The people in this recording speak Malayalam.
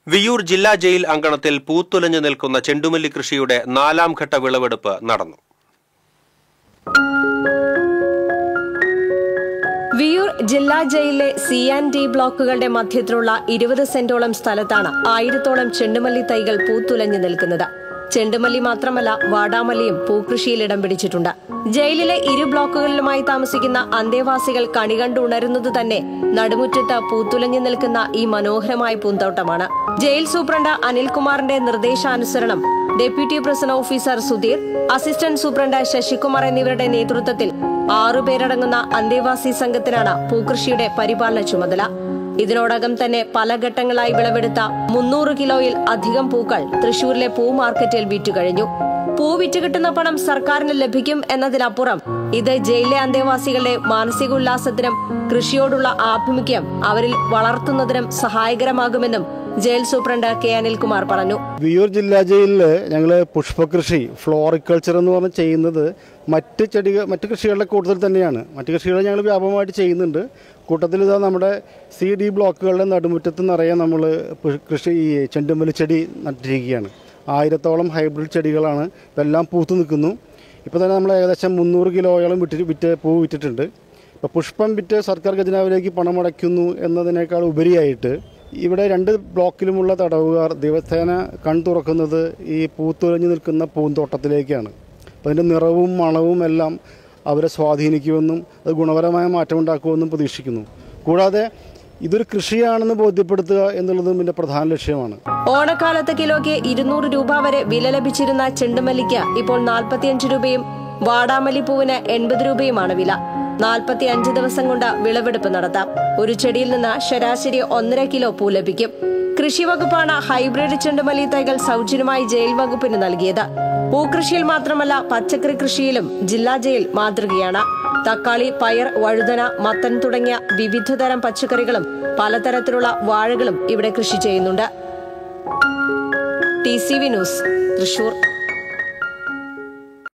വിയൂർ ജില്ലാ ജയിൽ അങ്കണത്തിൽ പൂത്തുലഞ്ഞു നിൽക്കുന്ന ചെണ്ടുമല്ലി കൃഷിയുടെ നാലാം ഘട്ട വിളവെടുപ്പ് നടന്നു വിയൂർ ജില്ലാ ജയിലിലെ സി ആൻഡ് ഡി ബ്ലോക്കുകളുടെ മധ്യത്തിലുള്ള ഇരുപത് സെന്റോളം സ്ഥലത്താണ് ആയിരത്തോളം ചെണ്ടുമല്ലി തൈകൾ പൂത്തുലഞ്ഞു നിൽക്കുന്നത് ചെണ്ടുമല്ലി മാത്രമല്ല വാടാമല്ലിയും പൂക്കൃഷിയിൽ ഇടം പിടിച്ചിട്ടുണ്ട് ജയിലിലെ ഇരു ബ്ലോക്കുകളിലുമായി താമസിക്കുന്ന അന്തേവാസികൾ കണി കണ്ടു ഉണരുന്നത് തന്നെ നടുമുറ്റത്ത് പൂത്തുലഞ്ഞു നിൽക്കുന്ന ഈ മനോഹരമായ പൂന്തോട്ടമാണ് ജയിൽ സൂപ്രണ്ട് അനിൽകുമാറിന്റെ നിർദ്ദേശാനുസരണം deputy prison officer Sudheer assistant superintendent Sasikumar എന്നിവരുടെ നേതൃത്വത്തിൽ ആറുപേരടങ്ങുന്ന അന്തേവാസി സംഘത്തിനാണ് പൂക്കൃഷിയുടെ പരിപാലന ചുമതല ഇതിനോടകം തന്നെ പല ഘട്ടങ്ങളായി വിളവെടുത്ത മുന്നൂറ് കിലോയിൽ അധികം പൂക്കൾ തൃശൂരിലെ പൂ മാർക്കറ്റിൽ വിറ്റുകഴിഞ്ഞു പൂ വിറ്റ് കിട്ടുന്ന പണം സർക്കാരിന് ലഭിക്കും എന്നതിനപ്പുറം ഇത് ജയിലിലെ അന്തേവാസികളുടെ മാനസിക ഉല്ലാസത്തിനും കൃഷിയോടുള്ള ആഭിമുഖ്യം അവരിൽ വളർത്തുന്നതിനും സഹായകരമാകുമെന്നും ജയിൽ സൂപ്രണ്ട് കെ അനിൽകുമാർ പറഞ്ഞു വിയൂർ ജില്ലാ ജയിലിൽ ഞങ്ങൾ പുഷ്പകൃഷി ഫ്ലോറിക്കൾച്ചർ എന്ന് പറഞ്ഞ് ചെയ്യുന്നത് മറ്റ് ചെടികൾ മറ്റ് കൃഷികളുടെ കൂട്ടത്തിൽ തന്നെയാണ് മറ്റ് കൃഷികൾ ഞങ്ങൾ വ്യാപകമായിട്ട് ചെയ്യുന്നുണ്ട് കൂട്ടത്തിൽ ഇതാ നമ്മുടെ സി ഡി ബ്ലോക്കുകളുടെ നടുമുറ്റത്ത് നിറയെ നമ്മൾ കൃഷി ഈ ചെണ്ടുമല്ലി ചെടി നട്ടിരിക്കുകയാണ് ആയിരത്തോളം ഹൈബ്രിഡ് ചെടികളാണ് ഇതെല്ലാം പൂത്തു നിൽക്കുന്നു ഇപ്പോൾ തന്നെ നമ്മൾ ഏകദേശം മുന്നൂറ് കിലോയോളം വിറ്റ് വിറ്റ് പൂ വിറ്റിട്ടുണ്ട് ഇപ്പോൾ പുഷ്പം വിറ്റ് സർക്കാർ ഖജനാവിലേക്ക് പണം അടയ്ക്കുന്നു എന്നതിനേക്കാൾ ഉപരിയായിട്ട് ഇവിടെ രണ്ട് ബ്ലോക്കിലുമുള്ള തടവുകാർ ദിവസേന കൺ തുറക്കുന്നത് ഈ പൂത്തുലഞ്ഞു നിൽക്കുന്ന പൂന്തോട്ടത്തിലേക്കാണ് അപ്പോൾ അതിൻ്റെ നിറവും മണവും എല്ലാം അവരെ സ്വാധീനിക്കുമെന്നും അത് ഗുണപരമായ മാറ്റമുണ്ടാക്കുമെന്നും പ്രതീക്ഷിക്കുന്നു കൂടാതെ ഇതൊരു കൃഷിയാണെന്ന് ബോധ്യപ്പെടുത്തുക എന്നുള്ളതും ഇതിൻ്റെ പ്രധാന ലക്ഷ്യമാണ് ഓണക്കാലത്ത് കിലോയ്ക്ക് ഇരുന്നൂറ് രൂപ വരെ വില ലഭിച്ചിരുന്ന ചെണ്ടുമല്ലിക്ക് ഇപ്പോൾ നാൽപ്പത്തിയഞ്ച് രൂപയും വാടാമല്ലി പൂവിന് എൺപത് രൂപയുമാണ് വില നാൽപ്പത്തി അഞ്ച് ദിവസം കൊണ്ട് വിളവെടുപ്പ് നടത്താം ഒരു ചെടിയിൽ നിന്ന് ശരാശരി ഒന്നര കിലോ പൂ ലഭിക്കും കൃഷി വകുപ്പാണ് ഹൈബ്രിഡ് ചെണ്ടുമല്ലി തൈകൾ സൗജന്യമായി ജയിൽ വകുപ്പിന് നൽകിയത് പൂക്കൃഷിയിൽ മാത്രമല്ല പച്ചക്കറി കൃഷിയിലും ജില്ലാ ജയിൽ മാതൃകയാണ് തക്കാളി പയർ വഴുതന മത്തൻ തുടങ്ങിയ വിവിധതരം പച്ചക്കറികളും പലതരത്തിലുള്ള വാഴകളും ഇവിടെ കൃഷി ചെയ്യുന്നുണ്ട് T C V news Thrissur